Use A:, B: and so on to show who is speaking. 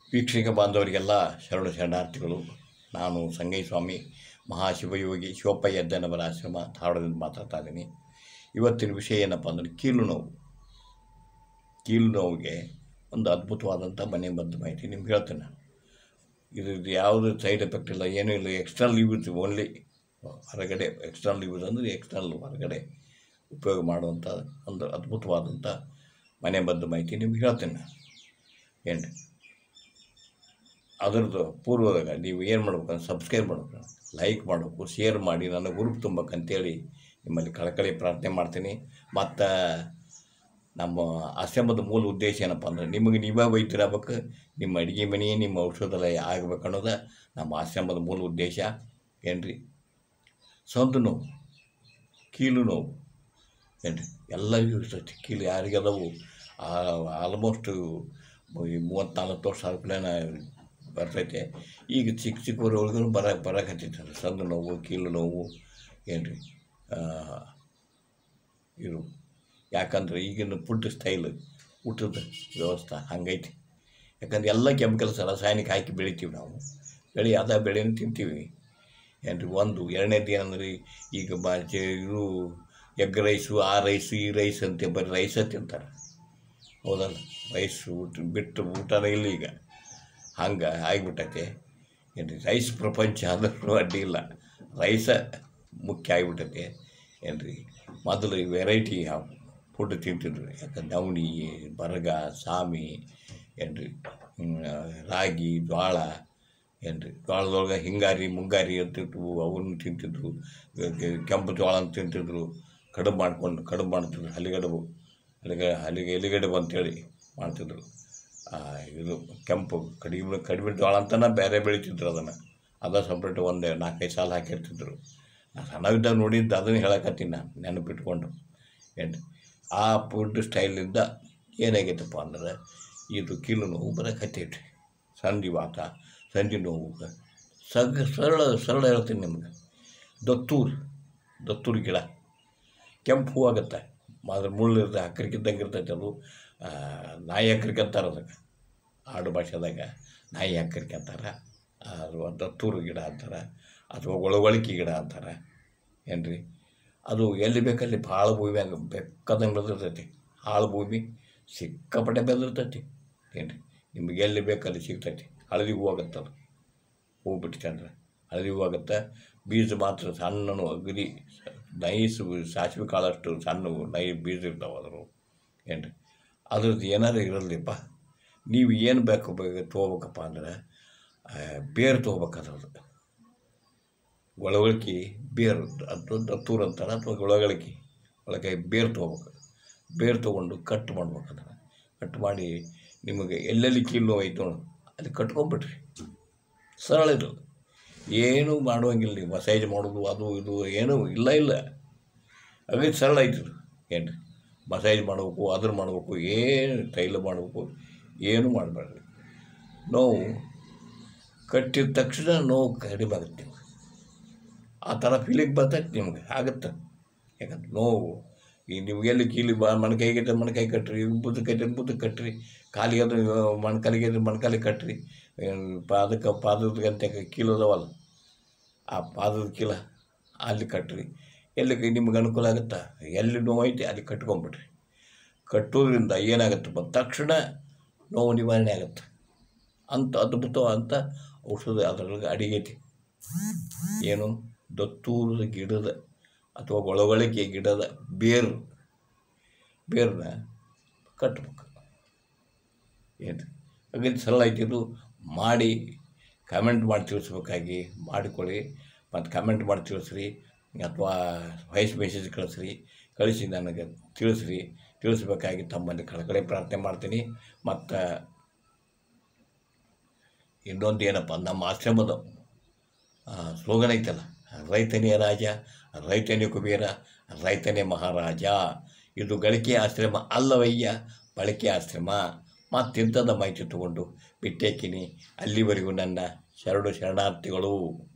A: ವೀಕ್ಷಕ ಬಾಂಧವರಿಗೆಲ್ಲ ಶರಣು ಶರಣಾರ್ಥಿಗಳು ನಾನು ಸಂಗೈ ಸ್ವಾಮಿ ಮಹಾಶಿವಯೋಗಿ ಶಿವಪ್ಪಯ್ಯ ಯದ್ದನವರ ಆಶ್ರಮ ಧಾರವಾಡದಿಂದ ಮಾತಾಡ್ತಾ ಇದ್ದೀನಿ ಇವತ್ತಿನ ವಿಷಯ ಏನಪ್ಪ ಅಂದರೆ ಕೀಲು ನೋವು ಕೀಲು ನೋವಿಗೆ ಒಂದು ಅದ್ಭುತವಾದಂಥ ಮನೆ ಮದ್ದು ಮಾಹಿತಿ ನಿಮ್ಗೆ ಹೇಳ್ತೇನೆ ನಾನು ಇದ್ರದ್ದು ಯಾವುದೇ ಸೈಡ್ ಎಫೆಕ್ಟ್ ಇಲ್ಲ ಏನೂ ಇಲ್ಲ ಎಕ್ಸ್ಟರ್ನಲ್ ಯೂಸ್ ಓನ್ಲಿ ಹೊರಗಡೆ ಎಕ್ಸ್ಟರ್ನಲ್ ಯೂಸ್ ಅಂದರೆ ಎಕ್ಸ್ಟರ್ನಲ್ ಹೊರಗಡೆ ಉಪಯೋಗ ಮಾಡುವಂಥ ಒಂದು ಅದ್ಭುತವಾದಂಥ ಮನೆ ಮದ್ದು ಮಾಹಿತಿ ನಿಮ್ಗೆ ಹೇಳ್ತೇನೆ ನಾನು ಏನು ಅದರದ್ದು ಪೂರ್ವದಾಗ ನೀವು ಏನು ಮಾಡ್ಬೇಕು ಅಂದ್ರೆ ಸಬ್ಸ್ಕ್ರೈಬ್ ಮಾಡ್ಬೇಕು ಲೈಕ್ ಮಾಡಬೇಕು ಶೇರ್ ಮಾಡಿ ನನ್ನ ಗ್ರೂಪ್ ತುಂಬಬೇಕಂತೇಳಿ ನಿಮ್ಮಲ್ಲಿ ಕಳಕಳಿ ಪ್ರಾರ್ಥನೆ ಮಾಡ್ತೀನಿ ಮತ್ತು ನಮ್ಮ ಆಶ್ರಮದ ಮೂಲ ಉದ್ದೇಶ ಏನಪ್ಪ ಅಂದ್ರೆ ನಿಮಗೆ ನೀವೇ ವೈದ್ಯರಾಗಬೇಕು ನಿಮ್ಮ ಅಡುಗೆ ಮನೆ ನಿಮ್ಮ ಔಷಧಾಲಯ ಆಗ್ಬೇಕು ಅನ್ನೋದು ನಮ್ಮ ಆಶ್ರಮದ ಮೂಲ ಉದ್ದೇಶ ಏನ್ರಿ ಸೊಂದು ನೋವು ಕೀಲು ನೋವು ಏನ್ರಿ ಎಲ್ಲರಿಗೂ ಇರ್ತೈತಿ ಕೀಲು ಯಾರಿಗೆ ಅದಾವು ಆಲ್ಮೋಸ್ಟು ಮೂವತ್ತ್ನಾಲ್ಕು ವರ್ಷ ಆದ್ಮೇಲೆ ಬರ್ತೈತೆ ಈಗ ಚಿಕ್ಕ ಚಿಕ್ಕವ್ರ ಒಳಗೂ ಬರ ಬರಕತ್ತೈತೆ ಸಂದು ನೋವು ಕೀಲು ನೋವು ಏನು ರೀ ಇದು ಯಾಕಂದ್ರೆ ಈಗಿನ ಫುಡ್ ಸ್ಟೈಲ್ ಊಟದ ವ್ಯವಸ್ಥೆ ಹಂಗೈತಿ ಯಾಕಂದ್ರೆ ಎಲ್ಲ ಕೆಮಿಕಲ್ಸ್ ರಾಸಾಯನಿಕ ಹಾಕಿ ಬೆಳಿತೀವಿ ನಾವು ಬೆಳೆ ಅದ ಬೆಳೆನ ತಿಂತೀವಿ ಏನು ರೀ ಒಂದು ಎರಡನೇದು ಏನಂದ್ರೆ ಈಗ ಬಾ ಜ ಇದು ಎಗ್ ರೈಸು ಆ ರೈಸು ಈ ರೈಸ್ ಅಂತ ಬರೀ ರೈಸ ತಿಂತಾರೆ ಹೌದಲ್ಲ ರೈಸ್ ಊಟ ಬಿಟ್ಟು ಊಟನೇ ಇಲ್ಲ ಈಗ ಹಂಗೆ ಆಗಿಬಿಟ್ಟೈತೆ ಏನು ರೈಸ್ ಪ್ರಪಂಚ ಆದ್ರೂ ಅಡ್ಡಿ ಇಲ್ಲ ರೈಸ ಮುಖ್ಯ ಆಗಿಬಿಟ್ಟೈತೆ ಏನು ರೀ ಮೊದಲು ವೆರೈಟಿ ಫುಡ್ ತಿಂತಿದ್ರು ಯಾಕಂದ್ರೆ ನವಣಿ ಬರಗ ಸಾಮಿ ಏನು ರೀ ರಾಗಿ ಜೋಳ ಏನು ರೀ ಜೋಳದೊಳಗೆ ಹಿಂಗಾರಿ ಮುಂಗಾರಿ ಅಂತಿದ್ವು ಅವನ್ನ ತಿಂತಿದ್ರು ಕೆಂಪು ಜೋಳ ಅಂತ ತಿಂತಿದ್ರು ಕಡುಬು ಮಾಡ್ಕೊಂಡು ಕಡುಬು ಮಾಡ್ತಿದ್ರು ಹಲಿಗಡುಬು ಹಲಿಗೆ ಹಲಿಗೆ ಎಲಿಗಡುಬು ಅಂತೇಳಿ ಮಾಡ್ತಿದ್ರು ಇದು ಕೆಂಪು ಕಡಿಮೆ ಕಡಿಮೆ ಜೋಳ ಅಂತನ ಬೇರೆ ಬೆಳಿತಿದ್ರು ಅದನ್ನು ಅದ ಸಪ್ರೇಟ್ ಒಂದು ನಾಲ್ಕೈದು ಸಾಲ ಹಾಕಿರ್ತಿದ್ರು ನಾನು ಸಣ್ಣವಿದ್ದಾಗ ನೋಡಿದ್ದು ಅದನ್ನು ಹೇಳಕತ್ತೀನಿ ನಾನು ನೆನಪಿಟ್ಕೊಂಡು ಏನು ಆ ಫುಡ್ ಸ್ಟೈಲಿಂದ ಏನಾಗೈತಪ್ಪ ಅಂದ್ರೆ ಇದು ಕೀಲು ನೋವು ಬರಕತ್ತೈತಿ ಸಂಧಿವಾತ ಸಂಧಿ ನೋವು ಸಗ ಸರಳ ಸರಳ ಹೇಳ್ತೀನಿ ನಿಮ್ಗೆ ದತ್ತೂರು ದತ್ತೂರು ಗಿಡ ಕೆಂಪು ಹೂ ಆಗುತ್ತೆ ಅದ್ರ ಮುಳ್ಳು ಇರ್ತದೆ ಹಕ್ಕರಿಕಿದ್ದಂಗೆ ಇರ್ತೈತೆ ಅದು ನಾಯಿ ಹಕ್ಕರಿಕೆ ಅಂತಾರೆ ಅದಕ್ಕೆ ಆಡು ಭಾಷೆದಾಗ ನಾಯಿ ಹಕ್ಕರಿಕೆ ಅಂತಾರೆ ಅದು ದತ್ತೂರು ಗಿಡ ಅಂತಾರೆ ಅಥವಾ ಒಳಗೊಳಕಿ ಗಿಡ ಅಂತಾರೆ ಏನು ರೀ ಅದು ಎಲ್ಲಿ ಬೇಕಲ್ಲಿ ಭಾಳ ಭೂಮಿಯಾಗ ಬೆಕ್ಕದಂಗೆ ಬೆಳೆದಿರ್ತೈತಿ ಹಾಳು ಭೂಮಿ ಸಿಕ್ಕಾಪಟ್ಟೆ ಬೆಳೆದಿರ್ತೈತಿ ಏನು ರೀ ನಿಮಗೆ ಎಲ್ಲಿ ಬೇಕಲ್ಲಿ ಸಿಗ್ತೈತಿ ಹಳದಿ ಹೂ ಆಗುತ್ತೆ ಅದು ಹೂ ಬಿಟ್ಕೊಂಡ್ರೆ ಹಳದಿ ಹೂ ಆಗುತ್ತೆ ಬೀಜ ಮಾತ್ರ ಸಣ್ಣನು ಅಗದಿ ನೈಸ್ ಸಾಸಿವೆ ಕಾಳಷ್ಟು ಸಣ್ಣ ನೈ ಬೀಜ ಇರ್ತಾವೆ ಅದ್ರ ಏನು ರೀ ಅದ್ರದ್ದು ಏನಾರು ಇರಲಿಪ್ಪ ನೀವು ಏನು ಬೇಕು ಬೇಕು ತೊಗೋಬೇಕಪ್ಪ ಅಂದ್ರೆ ಬೇರು ತೊಗೋಬೇಕು ಅದ್ರದ್ದು ಒಳಗೊಳಕಿ ಬೇರು ಅದು ದತ್ತೂರು ಅಂತಾರೆ ಅಥವಾ ಒಳಗೊಳಕಿ ಒಳಗೆ ಬೇರು ತೊಗೋಬೇಕು ಬೇರು ತೊಗೊಂಡು ಕಟ್ ಮಾಡ್ಬೇಕು ಅದನ್ನು ಕಟ್ ಮಾಡಿ ನಿಮಗೆ ಎಲ್ಲೆಲ್ಲಿ ಕೀಲು ನೋವು ಐತೆ ನೋಡು ಅಲ್ಲಿ ಕಟ್ಕೊಂಬಿಟ್ರಿ ಸರಳ ಇದು ಏನೂ ಮಾಡುವಂಗಿಲ್ಲ ನೀವು ಮಸಾಜ್ ಮಾಡೋದು ಅದು ಇದು ಏನೂ ಇಲ್ಲ ಇಲ್ಲ ಹಾಗಾಗಿ ಸರಳ ಐತಿ ಏನು ರೀ ಮಸಾಜ್ ಮಾಡಬೇಕು ಅದ್ರ ಮಾಡಬೇಕು ಏನು ತೈಲ ಮಾಡಬೇಕು ಏನೂ ಮಾಡಬೇಡ್ರಿ ನೋವು ಕಟ್ಟಿದ ತಕ್ಷಣ ನೋವು ಕಡಿಮೆ ಆಗುತ್ತೆ ನಿಮ್ಗೆ ಆ ಥರ ಫೀಲಿಂಗ್ ಬರ್ತೈತೆ ನಿಮ್ಗೆ ಆಗುತ್ತೆ ಯಾಕಂದ್ರೆ ನೋವು ಈ ನಿಮ್ಗೆ ಎಲ್ಲಿ ಕೀಲಿ ಬಾ ಮೊಣಕೈಗೆ ಮೊಣಕೈ ಕಟ್ರಿ ಬುದ್ದಕ್ಕೈತೆ ಬುದ್ದಕ್ಕೆ ಕಟ್ರಿ ಕಾಲಿಗೆ ಅದು ಮೊಣಕಾಲಿಗೆ ಅದು ಮೊಣಕಾಲಿಗೆ ಕಟ್ರಿ ಪಾದಕ್ಕೆ ಪಾದದ ಗಂಟೆ ಕೀಲು ಅದಾವಲ್ಲ ಆ ಪಾದದ ಕೀಲ ಅಲ್ಲಿ ಕಟ್ರಿ ಎಲ್ಲಿ ನಿಮ್ಗೆ ಅನುಕೂಲ ಆಗುತ್ತಾ ಎಲ್ಲಿ ನೋವು ಐತೆ ಅಲ್ಲಿ ಕಟ್ಕೊಂಬಿಡ್ರಿ ಕಟ್ಟೋದ್ರಿಂದ ಏನಾಗುತ್ತಪ್ಪ ತಕ್ಷಣ ನೋವು ನಿವಾರಣೆ ಆಗುತ್ತೆ ಅಂಥ ಅದ್ಭುತವಾದಂಥ ಔಷಧ ಅದರೊಳಗೆ ಅಡಿಗೈತಿ ಏನು ದತ್ತೂರದ ಗಿಡದ ಅಥವಾ ಒಳಗೊಳಗೆ ಗಿಡದ ಬೇರು ಬೇರನ್ನ ಕಟ್ಬೇಕು ಏನು ಹಾಗಾಗಿ ಸರಳ ಐತಿ ಇದು ಮಾಡಿ ಕಮೆಂಟ್ ಮಾಡಿ ತಿಳಿಸ್ಬೇಕಾಗಿ ಮಾಡಿಕೊಳ್ಳಿ ಮತ್ತು ಕಮೆಂಟ್ ಮಾಡಿ ತಿಳಿಸ್ರಿ ಅಥವಾ ವಾಯ್ಸ್ ಮೆಸೇಜ್ ಕಳಿಸ್ರಿ ಕಳಿಸಿ ನನಗೆ ತಿಳಿಸ್ರಿ ತಿಳಿಸ್ಬೇಕಾಗಿ ತಮ್ಮಲ್ಲಿ ಕಳಕಳಿ ಪ್ರಾರ್ಥನೆ ಮಾಡ್ತೀನಿ ಮತ್ತು ಇನ್ನೊಂದು ಏನಪ್ಪ ನಮ್ಮ ಆಶ್ರಮದ ಸ್ಲೋಗನ್ ಐತಲ್ಲ ರೈತನೇ ರಾಜ ರೈತನೇ ಕುಬೇರ ರೈತನೇ ಮಹಾರಾಜ ಇದು ಗಳಿಕೆ ಆಶ್ರಮ ಅಲ್ಲವಯ್ಯ ಬಳಕೆ ಆಶ್ರಮ ಮತ್ತಿಂಥದ ಮಾಹಿತಿ ತಗೊಂಡು ಬಿಟ್ಟೇಕಿನಿ ಅಲ್ಲಿವರೆಗೂ ನನ್ನ ಶರಣು ಶರಣಾರ್ಥಿಗಳು